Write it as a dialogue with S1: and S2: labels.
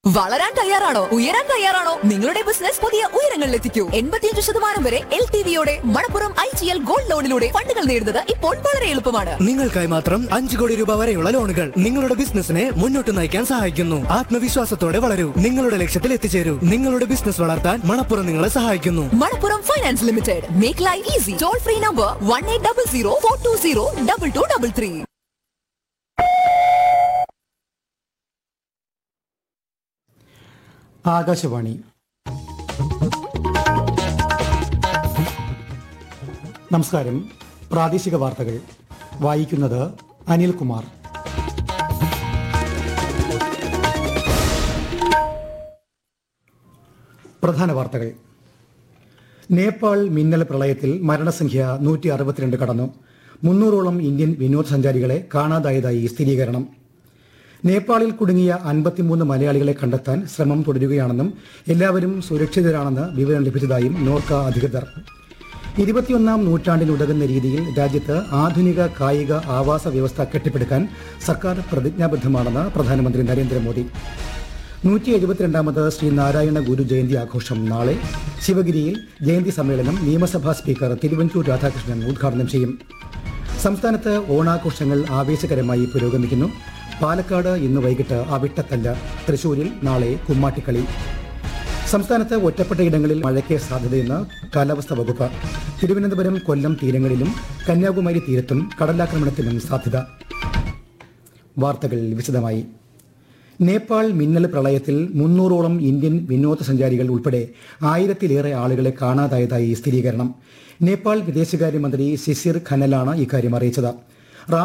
S1: വളരാൻ തയ്യാറാണോ ഉയരാൻ തയ്യാറാണോ നിങ്ങളുടെ ബിസിനസ് പുതിയ ഉയരങ്ങളിലെത്തിക്കൂ എൺപത്തിയഞ്ച് ശതമാനം വരെ എൽ ടി വിയോടെ Manappuram I G L gold ലോണിലൂടെ ഫണ്ടുകൾ നേടുന്നത് ഇപ്പോൾ വളരെ എളുപ്പമാണ്
S2: നിങ്ങൾക്കായി മാത്രം അഞ്ചു കോടി രൂപ വരെയുള്ള ലോണുകൾ നിങ്ങളുടെ ബിസിനസിനെ മുന്നോട്ട് നയിക്കാൻ സഹായിക്കുന്നു ആത്മവിശ്വാസത്തോടെ വളരൂ നിങ്ങളുടെ ലക്ഷ്യത്തിൽ എത്തിച്ചേരൂ നിങ്ങളുടെ ബിസിനസ് വളർത്താൻ മണപ്പുറം നിങ്ങളെ സഹായിക്കുന്നു
S1: Manappuram finance limited make life easy toll free number one eight double zero four two zero double two double three
S3: Akashvani നമസ്കാരം പ്രാദേശിക വാർത്തകൾ വായിക്കുന്നത് അനിൽകുമാർ പ്രധാന വാർത്തകൾ നേപ്പാൾ മിന്നൽ പ്രളയത്തിൽ മരണസംഖ്യ നൂറ്റി അറുപത്തിരണ്ട് കടന്നു മുന്നൂറോളം ഇന്ത്യൻ വിനോദസഞ്ചാരികളെ കാണാതായതായി സ്ഥിരീകരണം നേപ്പാളിൽ കുടുങ്ങിയ അൻപത്തിമൂന്ന് മലയാളികളെ കണ്ടെത്താൻ ശ്രമം തുടരുകയാണെന്നും എല്ലാവരും സുരക്ഷിതരാണെന്ന് വിവരം ലഭിച്ചതായും നോർക്ക അധികൃതർ ഇരുപത്തിയൊന്നാം നൂറ്റാണ്ടിനുതകുന്ന രീതിയിൽ രാജ്യത്ത് ആധുനിക കായിക ആവാസ വ്യവസ്ഥ കെട്ടിപ്പടുക്കാൻ സർക്കാർ പ്രതിജ്ഞാബദ്ധമാണെന്ന് പ്രധാനമന്ത്രി നരേന്ദ്രമോദി നൂറ്റി എഴുപത്തിരണ്ടാമത് ശ്രീനാരായണ ഗുരു ജയന്തി ആഘോഷം നാളെ ശിവഗിരിയിൽ ജയന്തി സമ്മേളനം നിയമസഭാ സ്പീക്കർ തിരുവഞ്ചൂർ രാധാകൃഷ്ണൻ ഉദ്ഘാടനം ചെയ്യും സംസ്ഥാനത്ത് ഓണാഘോഷങ്ങൾ ആവേശകരമായി പുരോഗമിക്കുന്നു പാലക്കാട് ഇന്ന് വൈകിട്ട് അവിട്ടത്തല്ല തൃശൂരിൽ നാളെ കുമ്മാട്ടിക്കളി സംസ്ഥാനത്ത് ഒറ്റപ്പെട്ടയിടങ്ങളിൽ മഴയ്ക്ക് സാധ്യതയെന്ന് കാലാവസ്ഥാ വകുപ്പ് തിരുവനന്തപുരം കൊല്ലം തീരങ്ങളിലും കന്യാകുമാരി തീരത്തും കടലാക്രമണത്തിനും സാധ്യത വാർത്തകൾ വിശദമായി നേപ്പാൾ മിന്നൽ പ്രളയത്തിൽ മുന്നൂറോളം ഇന്ത്യൻ വിനോദസഞ്ചാരികൾ ഉൾപ്പെടെ ആയിരത്തിലേറെ ആളുകളെ കാണാതായതായി സ്ഥിരീകരണം നേപ്പാൾ വിദേശകാര്യമന്ത്രി ശിശിർ ഖനലാണ് ഇക്കാര്യം അറിയിച്ചത്